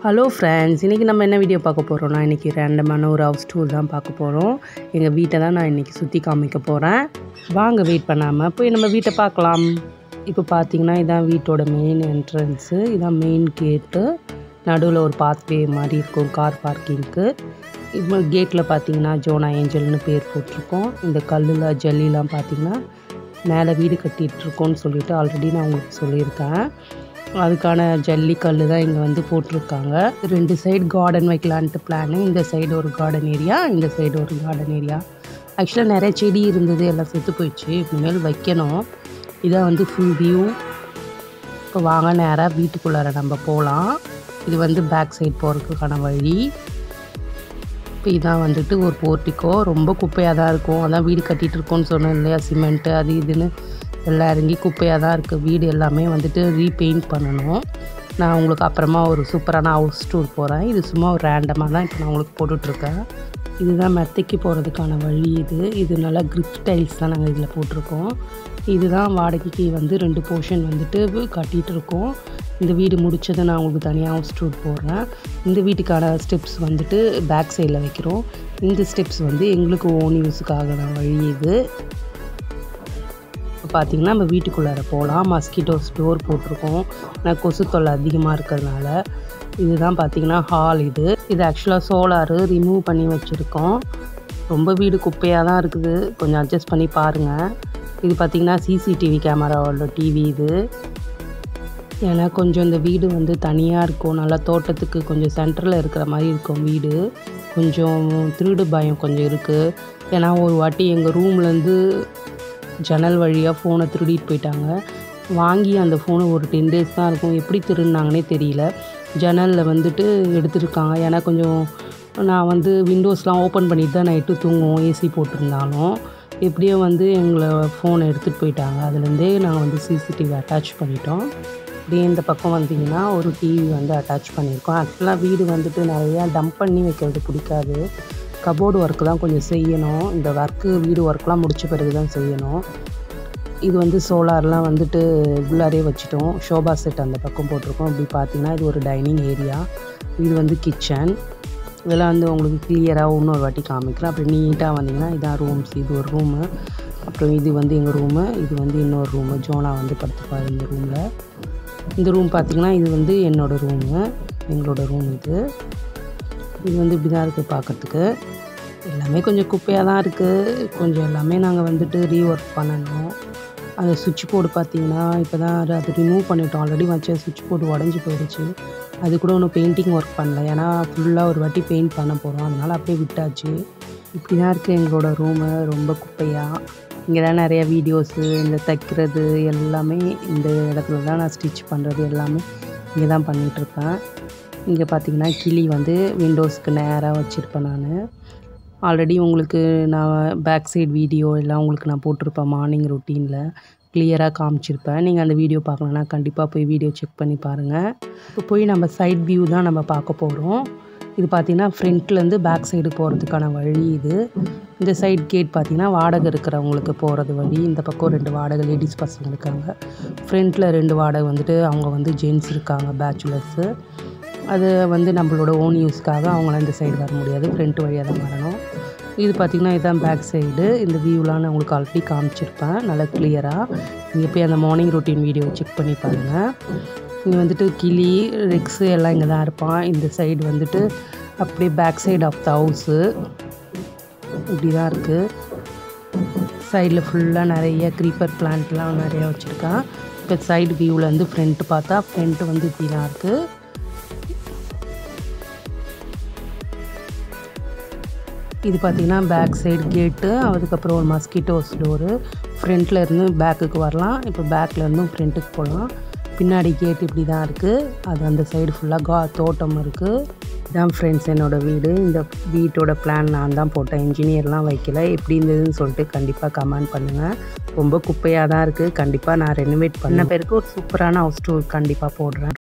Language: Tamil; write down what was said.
ஹலோ ஃப்ரெண்ட்ஸ் இன்றைக்கி நம்ம என்ன வீடியோ பார்க்க போகிறோம்னா இன்றைக்கி ரேண்டமான ஒரு ஹவுஸ் டூர் தான் பார்க்க போகிறோம் எங்கள் வீட்டை தான் நான் இன்றைக்கி சுற்றி காமிக்க போகிறேன் வாங்க வெயிட் பண்ணாமல் போய் நம்ம வீட்டை பார்க்கலாம் இப்போ பார்த்தீங்கன்னா இதான் வீட்டோட மெயின் என்ட்ரன்ஸு இதான் மெயின் கேட்டு நடுவில் ஒரு பாத்வே மாதிரி இருக்கும் கார் பார்க்கிங்க்கு இது கேட்டில் பார்த்தீங்கன்னா ஜோனா ஏஞ்சல்னு பேர் போட்டிருக்கோம் இந்த கல்லில் ஜல்லிலாம் பார்த்தீங்கன்னா மேலே வீடு கட்டிகிட்ருக்கோன்னு சொல்லிட்டு ஆல்ரெடி நான் உங்களுக்கு சொல்லியிருக்கேன் அதுக்கான ஜல்லிக்கல் தான் இங்கே வந்து போட்டிருக்காங்க ரெண்டு சைடு கார்டன் வைக்கலான்ட்டு பிளானு இந்த சைடு ஒரு கார்டன் ஏரியா இந்த சைடு ஒரு கார்டன் ஏரியா ஆக்சுவலாக நிறைய செடி இருந்தது எல்லாம் செத்து போயிடுச்சு இனிமேல் வைக்கணும் இதான் வந்து ஃபுல் வியூ இப்போ வாங்க நேராக வீட்டுக்குள்ளார நம்ம போகலாம் இது வந்து பேக் சைடு போகிறதுக்கான வழி இப்போ இதான் வந்துட்டு ஒரு போர்ட்டிக்கோ ரொம்ப குப்பையாக தான் இருக்கும் அதான் வீடு கட்டிகிட்டு இருக்கோன்னு சொன்னேன் இல்லையா சிமெண்ட்டு அது இதுன்னு எல்லாம் இறங்கி குப்பையாக தான் இருக்குது வீடு எல்லாமே வந்துட்டு ரீபெயிண்ட் பண்ணணும் நான் உங்களுக்கு அப்புறமா ஒரு சூப்பரான ஹவுஸ் டூர் போகிறேன் இது சும்மா ஒரு ரேண்டமாக தான் இப்போ நான் உங்களுக்கு போட்டுட்ருக்கேன் இதுதான் மெத்தைக்கு போகிறதுக்கான வழி இது இது நல்லா கிரிப் டைல்ஸ் தான் நாங்கள் இதில் போட்டிருக்கோம் இதுதான் வாடகைக்கு வந்து ரெண்டு போர்ஷன் வந்துட்டு கட்டிகிட்டு இருக்கோம் இந்த வீடு முடிச்சதை நான் உங்களுக்கு தனியாக ஹவுஸ் டூர் போடுறேன் இந்த வீட்டுக்கான ஸ்டெப்ஸ் வந்துட்டு பேக் சைடில் வைக்கிறோம் இந்த ஸ்டெப்ஸ் வந்து எங்களுக்கு ஓன் யூஸுக்காக வழி இது இப்போ பார்த்திங்கன்னா நம்ம வீட்டுக்குள்ளார போகலாம் மஸ்கிட்டோஸ் டோர் போட்டிருக்கோம் ஆனால் கொசு தொல்லை அதிகமாக இருக்கிறதுனால இதுதான் பார்த்திங்கன்னா ஹால் இது இது ஆக்சுவலாக சோலாரு ரிமூவ் பண்ணி வச்சுருக்கோம் ரொம்ப வீடு குப்பையாக தான் இருக்குது கொஞ்சம் அட்ஜஸ்ட் பண்ணி பாருங்கள் இது பார்த்திங்கன்னா சிசிடிவி கேமராவோட டிவி இது ஏன்னா கொஞ்சம் இந்த வீடு வந்து தனியாக இருக்கும் நல்லா தோட்டத்துக்கு கொஞ்சம் சென்டரில் இருக்கிற மாதிரி இருக்கும் வீடு கொஞ்சம் திருடு பயம் கொஞ்சம் இருக்குது ஏன்னா ஒரு வாட்டி எங்கள் ரூம்லேருந்து ஜன்னல் வழியாக ஃபோனை திருடிட்டு போயிட்டாங்க வாங்கி அந்த ஃபோனு ஒரு டென் டேஸ் தான் இருக்கும் எப்படி திருடினாங்கன்னே தெரியல ஜன்னலில் வந்துட்டு எடுத்துருக்காங்க ஏன்னா கொஞ்சம் நான் வந்து விண்டோஸ்லாம் ஓப்பன் பண்ணிட்டு தான் நைட்டு தூங்குவோம் ஏசி போட்டிருந்தாலும் எப்படியோ வந்து எங்களை ஃபோனை எடுத்துகிட்டு போயிட்டாங்க அதுலேருந்தே நாங்கள் வந்து சிசிடிவி அட்டாச் பண்ணிட்டோம் அப்படியே இந்த பக்கம் வந்தீங்கன்னா ஒரு டிவி வந்து அட்டாச் பண்ணியிருக்கோம் ஆக்சுவலாக வீடு வந்துட்டு நிறையா டம்ப் பண்ணி வைக்கிறது பிடிக்காது கபோர்டு ஒர்க்கு தான் கொஞ்சம் செய்யணும் இந்த ஒர்க்கு வீடு ஒர்க்லாம் முடித்த பிறகு தான் செய்யணும் இது வந்து சோலார்லாம் வந்துட்டு உள்ளாரே வச்சுட்டோம் ஷோபா செட் அந்த பக்கம் போட்டிருக்கோம் இப்படி பார்த்தீங்கன்னா இது ஒரு டைனிங் ஏரியா இது வந்து கிச்சன் இதெல்லாம் வந்து உங்களுக்கு கிளியராக இன்னொரு வாட்டி காமிக்கிறேன் அப்புறம் நீட்டாக வந்தீங்கன்னா இதான் ரூம்ஸ் இது ஒரு ரூமு அப்புறம் இது வந்து எங்கள் ரூமு இது வந்து இன்னொரு ரூமு ஜோனா வந்து படுத்துப்பாரு இந்த ரூமில் இந்த ரூம் பார்த்திங்கன்னா இது வந்து என்னோடய ரூமு எங்களோட ரூம் இது இது வந்து இப்படி தான் இருக்குது பார்க்குறதுக்கு எல்லாமே கொஞ்சம் குப்பையாக தான் இருக்குது கொஞ்சம் எல்லாமே நாங்கள் வந்துட்டு ரீஒர்க் பண்ணணும் அந்த சுவிட்ச் போர்டு பார்த்தீங்கன்னா இப்போ தான் அது ரிமூவ் பண்ணிட்டோம் ஆல்ரெடி வச்ச சுவிட்ச் போர்டு உடஞ்சி போயிடுச்சு அது கூட ஒன்றும் பெயிண்டிங் ஒர்க் பண்ணல ஏன்னா ஃபுல்லாக ஒரு வாட்டி பெயிண்ட் பண்ண போகிறோம் அதனால் அப்படியே விட்டாச்சு இப்படி தான் இருக்குது எங்களோட ரூமு ரொம்ப குப்பையாக இங்கே தான் நிறையா வீடியோஸு இந்த தைக்கிறது எல்லாமே இந்த இடத்துல தான் நான் ஸ்டிச் பண்ணுறது எல்லாமே இங்கே தான் பண்ணிகிட்ருப்பேன் இங்கே பார்த்தீங்கன்னா கிளி வந்து விண்டோஸ்க்கு நேராக வச்சுருப்பேன் நான் ஆல்ரெடி உங்களுக்கு நான் பேக் சைடு வீடியோ எல்லாம் உங்களுக்கு நான் போட்டிருப்பேன் மார்னிங் ரொட்டீனில் கிளியராக காமிச்சிருப்பேன் நீங்கள் அந்த வீடியோ பார்க்கலன்னா கண்டிப்பாக போய் வீடியோ செக் பண்ணி பாருங்கள் இப்போ போய் நம்ம சைட் வியூ தான் நம்ம பார்க்க போகிறோம் இது பார்த்திங்கன்னா ஃப்ரண்ட்லேருந்து பேக் சைடு போகிறதுக்கான வழி இது இந்த சைட் கேட் பார்த்திங்கன்னா வாடகை இருக்கிறவங்களுக்கு போகிறது வழி இந்த பக்கம் ரெண்டு வாடகை லேடிஸ் பசங்க இருக்காங்க ஃப்ரண்ட்டில் ரெண்டு வாடகை வந்துட்டு அவங்க வந்து ஜென்ஸ் இருக்காங்க பேச்சுலர்ஸு அது வந்து நம்மளோட ஓன் யூஸ்க்காக அவங்களாம் இந்த சைடு வர முடியாது ஃப்ரண்ட் வழியாக தான் வரணும் இது பார்த்திங்கன்னா இதுதான் பேக் சைடு இந்த வியூலாம் நான் உங்களுக்கு ஆல்ரெடி காமிச்சிருப்பேன் நல்லா கிளியராக நீங்கள் போய் அந்த மார்னிங் ரொட்டீன் வீடியோ செக் பண்ணி பாருங்கள் இங்கே வந்துட்டு கிளி ரெக்ஸு எல்லாம் இங்கே தான் இருப்பான் இந்த சைடு வந்துட்டு அப்படியே back side of the house இப்படி தான் இருக்குது சைடில் ஃபுல்லாக நிறைய க்ரீப்பர் பிளான்ட்லாம் நிறையா வச்சுருக்கான் இப்போ சைடு வியூவிலேருந்து ஃப்ரண்ட்டு பார்த்தா ஃப்ரண்ட்டு வந்து இப்படி தான் இருக்குது இது பார்த்திங்கன்னா பேக் சைடு கேட்டு அதுக்கப்புறம் ஒரு மஸ்கிட்டோஸ் டோரு ஃப்ரண்ட்டில் இருந்து பேக்குக்கு வரலாம் இப்போ பேக்கில் இருந்தும் ஃப்ரண்ட்டுக்கு போகலாம் பின்னாடி கேட் இப்படி தான் இருக்குது அது அந்த சைடு ஃபுல்லாக கா தோட்டம் இருக்குது இதான் ஃப்ரெண்ட்ஸ் என்னோடய வீடு இந்த வீட்டோட பிளான் நான் தான் போட்டேன் இன்ஜினியர்லாம் வைக்கல எப்படி இருந்ததுன்னு சொல்லிட்டு கண்டிப்பாக கமெண்ட் பண்ணுங்கள் ரொம்ப குப்பையாக தான் இருக்குது கண்டிப்பாக நான் ரெனோவேட் பண்ண பேருக்கு ஒரு சூப்பரான ஹவுஸ் டூர் கண்டிப்பாக போடுறேன்